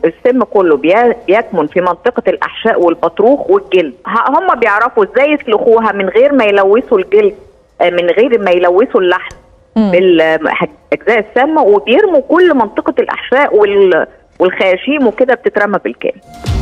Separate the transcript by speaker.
Speaker 1: السم كله بي- بيكمن في منطقه الاحشاء والبطروخ والجلد ه- هم بيعرفوا ازاي يسلخوها من غير ما يلوثوا الجلد آه، من غير ما يلوثوا اللحم بالاجزاء السامه وبيرموا كل منطقه الاحشاء وال والخياشيم وكده بتترمى بالكامل